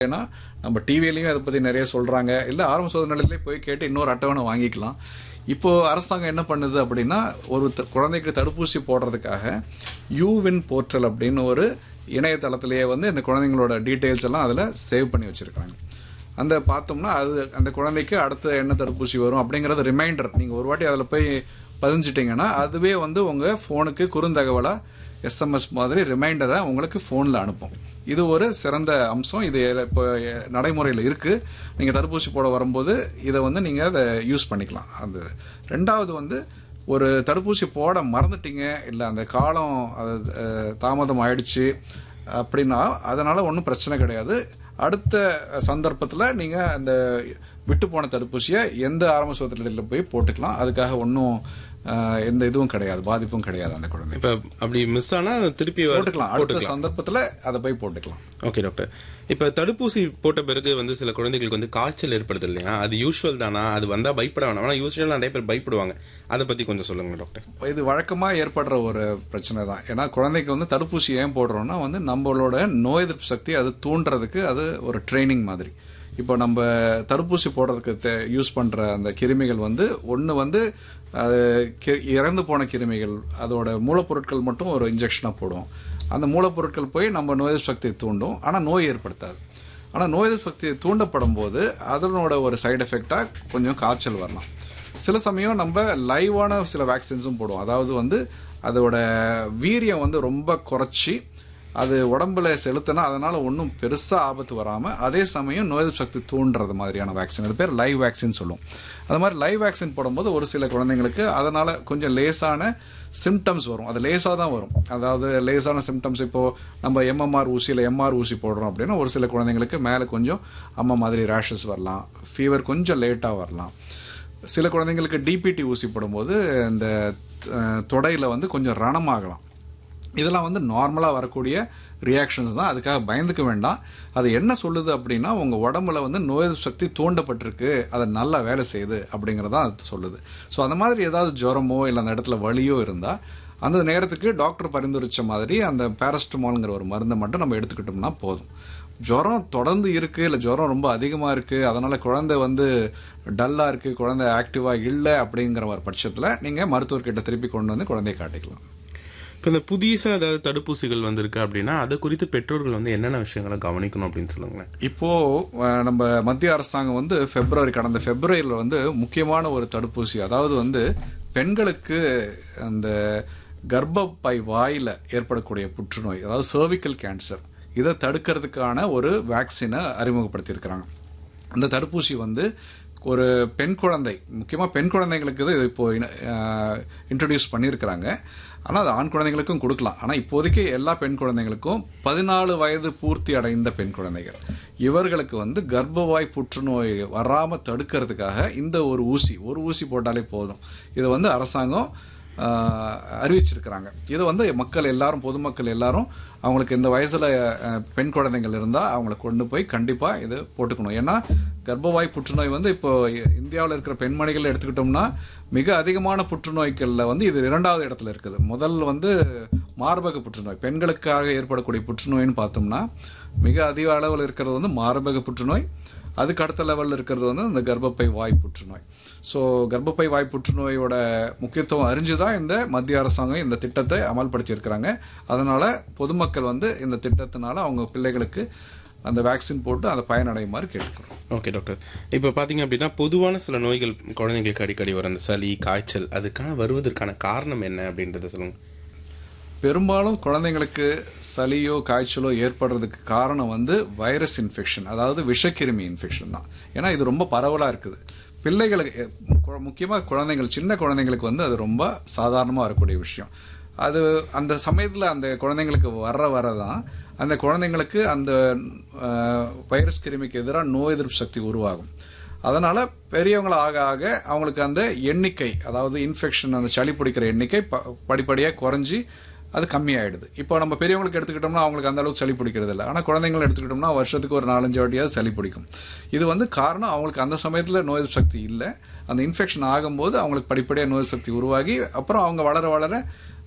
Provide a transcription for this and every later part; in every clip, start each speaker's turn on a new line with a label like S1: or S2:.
S1: ஏன்னா நம்ம டிவிலையும் அதை பற்றி நிறைய சொல்கிறாங்க இல்லை ஆரம்ப சோதனையிலே போய் கேட்டு இன்னொரு அட்டவணை வாங்கிக்கலாம் இப்போ அரசாங்கம் என்ன பண்ணுது அப்படின்னா ஒரு த- குழந்தைக்கு தடுப்பூசி போடுறதுக்காக யூவின் போர்ட்டல் அப்படின்னு ஒரு இணையதளத்திலேயே வந்து இந்த குழந்தைங்களோட டீட்டெயில்ஸ் எல்லாம் அதில் சேவ் பண்ணி வச்சுருக்காங்க அந்த பார்த்தோம்னா அது அந்த குழந்தைக்கு அடுத்த என்ன தடுப்பூசி வரும் அப்படிங்கிறது ரிமைண்டர் நீங்கள் ஒரு வாட்டி அதில் போய் பதிஞ்சிட்டிங்கன்னா அதுவே வந்து உங்கள் ஃபோனுக்கு குறுந்தகவலாக எஸ்எம்எஸ் மாதிரி ரிமைண்டரை உங்களுக்கு ஃபோனில் அனுப்பும் இது ஒரு சிறந்த அம்சம் இது இப்போ நடைமுறையில் இருக்குது நீங்கள் தடுப்பூசி போட வரும்போது இதை வந்து நீங்கள் அதை யூஸ் பண்ணிக்கலாம் அந்த ரெண்டாவது வந்து ஒரு தடுப்பூசி போட மறந்துட்டீங்க இல்லை அந்த காலம் அது அஹ், தாமதம் ஆயிடுச்சு அப்படின்னா அதனால் ஒன்றும் பிரச்சனை கிடையாது அடுத்த சந்தர்ப்பத்தில் நீங்கள் அந்த விட்டு போன தடுப்பூசியை எந்த ஆரம்ப சுகாதாரத்தில் போய் போட்டுக்கலாம் அதுக்காக ஒன்றும் எந்த இதுவும் கிடையாது பாதிப்பும் கிடையாது அந்த குழந்தை
S2: இப்ப அப்படி மிஸ் ஆனா திருப்பி வர-
S1: போட்டுக்கலாம் அடுத்த சந்தர்ப்பத்தில் அதை போய் போட்டுக்கலாம்
S2: ஓகே டாக்டர் இப்ப தடுப்பூசி போட்ட பிறகு வந்து சில குழந்தைகளுக்கு வந்து காய்ச்சல் ஏற்படுது இல்லையா அது யூஷுவல் தானா அது வந்தா பயப்பட வேணாம் ஆனா யூஸ்வல் நிறைய பேர் பயப்படுவாங்க அதை பத்தி கொஞ்சம் சொல்லுங்க டாக்டர்
S1: இது வழக்கமாக ஏற்படுற ஒரு பிரச்சனை தான் ஏன்னா குழந்தைக்கு வந்து தடுப்பூசி ஏன் போடுறோம்னா வந்து நம்மளோட நோய் எதிர்ப்பு சக்தி அது தூண்டுறதுக்கு அது ஒரு ட்ரைனிங் மாதிரி இப்போ நம்ம தடுப்பூசி போடுறதுக்கு யூஸ் பண்ணுற அந்த கிருமிகள் வந்து ஒன்று வந்து அது கி- இறந்து போன கிருமிகள் அதோட மூலப்பொருட்கள் மட்டும் ஒரு இன்ஜெக்ஷனாக போடுவோம் அந்த மூலப்பொருட்கள் போய் நம்ம நோய் எதிர்ப்பு சக்தியை தூண்டும் ஆனால் நோய் ஏற்படுத்தாது ஆனால் நோய் எதிர்ப்பு சக்தி தூண்டப்படும் போது அதனோட ஒரு சைடு எஃபெக்டாக கொஞ்சம் காய்ச்சல் வரலாம் சில சமயம் நம்ம லைவான சில வேக்சின்ஸும் போடுவோம் அதாவது வந்து அதோட வீரியம் வந்து ரொம்ப குறைச்சி அது உடம்புல செலுத்தினா அதனால ஒன்றும் பெருசாக ஆபத்து வராமல் அதே சமயம் நோய் எதிர்ப்பு சக்தி தூண்டுறது மாதிரியான வேக்சின் அது பேர் லைவ் வேக்சின் சொல்லுவோம் அது மாதிரி லைவ் வேக்சின் போடும்போது ஒரு சில குழந்தைங்களுக்கு அதனால கொஞ்சம் லேசான சிம்டம்ஸ் வரும் அது லேசாக தான் வரும் அதாவது லேசான சிம்டம்ஸ் இப்போ நம்ம எம்எம்ஆர் ஊசியில் எம்ஆர் ஊசி போடுறோம் அப்படின்னா ஒரு சில குழந்தைங்களுக்கு மேலே கொஞ்சம் அம்மா மாதிரி ரேஷஸ் வரலாம் ஃபீவர் கொஞ்சம் லேட்டாக வரலாம் சில குழந்தைங்களுக்கு டிபிடி ஊசி போடும்போது இந்த அஹ், தொடையில வந்து கொஞ்சம் ரணமாகலாம் இதெல்லாம் வந்து நார்மலாக வரக்கூடிய ரியாக்ஷன்ஸ் தான் அதுக்காக பயந்துக்க வேண்டாம் அது என்ன சொல்லுது அப்படின்னா உங்கள் உடம்புல வந்து நோய் எதிர்ப்பு சக்தி தூண்டப்பட்டிருக்கு அது நல்லா வேலை செய்யுது அப்படிங்கிறதா அது சொல்லுது ஸோ அந்த மாதிரி ஏதாவது ஜுரமோ இல்லை அந்த இடத்துல வலியோ இருந்தால் அந்த நேரத்துக்கு டாக்டர் பரிந்துரைச்ச மாதிரி அந்த பேரஸ்டமால்ங்கிற ஒரு மருந்தை மட்டும் நம்ம எடுத்துக்கிட்டோம்னா போதும் ஜுரம் தொடர்ந்து இருக்கு இல்லை ஜுரம் ரொம்ப அதிகமாக இருக்கு அதனால குழந்தை வந்து டல்லாக இருக்கு குழந்தை ஆக்டிவாக இல்லை அப்படிங்கிற ஒரு பட்சத்தில் நீங்கள் மருத்துவர்கிட்ட திருப்பி கொண்டு வந்து குழந்தையை காட்டிக்கலாம்
S2: இப்ப இந்த புதுசா ஏதாவது தடுப்பூசிகள் வந்திருக்கு அப்படின்னா அது குறித்து பெற்றோர்கள் வந்து என்னென்ன விஷயங்களை கவனிக்கணும் அப்படின்னு சொல்லுங்களேன்
S1: இப்போ அஹ், நம்ம மத்திய அரசாங்கம் வந்து பிப்ரவரி கடந்த பிப்ரவரியில் வந்து முக்கியமான ஒரு தடுப்பூசி அதாவது வந்து பெண்களுக்கு அந்த கர்ப்பப்பை வாயில ஏற்படக்கூடிய புற்றுநோய் அதாவது cervical கேன்சர் இதை தடுக்கிறதுக்கான ஒரு வேக்சினை அறிமுகப்படுத்தியிருக்கிறாங்க அந்த தடுப்பூசி வந்து ஒரு பெண் குழந்தை முக்கியமாக பெண் குழந்தைங்களுக்கு இது இப்போ இன்ட்ரடியூஸ் பண்ணியிருக்கிறாங்க ஆனால் அது ஆண் குழந்தைங்களுக்கும் கொடுக்கலாம் ஆனால் இப்போதைக்கு எல்லா பெண் குழந்தைங்களுக்கும் பதினாலு வயது பூர்த்தி அடைந்த பெண் குழந்தைகள் இவர்களுக்கு வந்து கர்ப்பவாய் புற்றுநோய் வராமல் தடுக்கிறதுக்காக இந்த ஒரு ஊசி ஒரு ஊசி போட்டாலே போதும் இதை வந்து அரசாங்கம் ஆஹ், அறிவிச்சிருக்கிறாங்க இது வந்து மக்கள் எல்லாரும் பொதுமக்கள் எல்லாரும் அவங்களுக்கு இந்த வயசுல அஹ், பெண் குழந்தைகள் இருந்தால் அவங்கள கொண்டு போய் கண்டிப்பாக இது போட்டுக்கணும் ஏன்னா கர்ப்பவாய் புற்றுநோய் வந்து இப்போ இந்தியாவில் இருக்கிற பெண்மணிகள் எடுத்துக்கிட்டோம்னா மிக அதிகமான புற்றுநோய்களில் வந்து இது இரண்டாவது இடத்துல இருக்குது முதல் வந்து மார்பக புற்றுநோய் பெண்களுக்காக ஏற்படக்கூடிய புற்றுநோய்னு பார்த்தோம்னா மிக அதிக அளவில் இருக்கிறது வந்து மார்பக புற்றுநோய் அதுக்கு அடுத்த லெவலில் இருக்கிறது வந்து இந்த கர்ப்பப்பை வாய் புற்றுநோய் ஸோ கர்ப்பப்பை வாய் புற்றுநோயோட முக்கியத்துவம் அறிஞ்சு தான் இந்த மத்திய அரசாங்கம் இந்த திட்டத்தை அமல்படுத்தி இருக்கிறாங்க அதனால பொதுமக்கள் வந்து இந்த திட்டத்தினால அவங்க பிள்ளைகளுக்கு அந்த வேக்சின் போட்டு அதை பயனடையுமாறு கேட்டுக்கிறோம்
S2: ஓகே டாக்டர் இப்போ பார்த்தீங்க அப்படின்னா பொதுவான சில நோய்கள் குழந்தைங்களுக்கு அடிக்கடி வரும் அந்த சளி காய்ச்சல் அதுக்கான வருவதற்கான காரணம் என்ன அப்படின்றத சொல்லுங்க
S1: பெரும்பாலும் குழந்தைங்களுக்கு சளியோ காய்ச்சலோ ஏற்படுறதுக்கு காரணம் வந்து வைரஸ் இன்ஃபெக்ஷன் அதாவது விஷக்கிருமி இன்ஃபெக்ஷன் தான் ஏன்னா இது ரொம்ப பரவலாக இருக்குது பிள்ளைகளுக்கு முக்கியமாக குழந்தைகள் சின்ன குழந்தைங்களுக்கு வந்து அது ரொம்ப சாதாரணமாக வரக்கூடிய விஷயம் அது அந்த சமயத்தில் அந்த குழந்தைங்களுக்கு வர வர தான் அந்த குழந்தைங்களுக்கு அந்த அஹ், வைரஸ் கிருமிக்கு எதிராக நோய் எதிர்ப்பு சக்தி உருவாகும் அதனால பெரியவங்கள ஆக ஆக அவங்களுக்கு அந்த எண்ணிக்கை அதாவது இன்ஃபெக்ஷன் அந்த சளி பிடிக்கிற எண்ணிக்கை ப- படிப்படியாக குறைஞ்சி அது கம்மியாயிடுது இப்போ நம்ம பெரியவங்களுக்கு எடுத்துக்கிட்டோம்னா அவங்களுக்கு அந்த அளவுக்கு சளி பிடிக்கிறது இல்லை ஆனால் குழந்தைங்களை எடுத்துக்கிட்டோம்னா வருஷத்துக்கு ஒரு நாலஞ்சு வாட்டியாவது சளி பிடிக்கும் இது வந்து காரணம் அவங்களுக்கு அந்த சமயத்தில் நோய் எதிர்ப்பு சக்தி இல்லை அந்த இன்ஃபெக்ஷன் ஆகும்போது அவங்களுக்கு படிப்படியாக நோய் எதிர்ப்பு சக்தி உருவாகி அப்புறம் அவங்க வளர வளர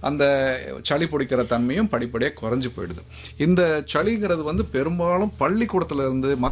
S1: அந்த சளி பிடிக்கிற தன்மையும் படிப்படியாக குறைஞ்சு போயிடுது இந்த சளிங்கிறது வந்து பெரும்பாலும் பள்ளிக்கூடத்துல இருந்து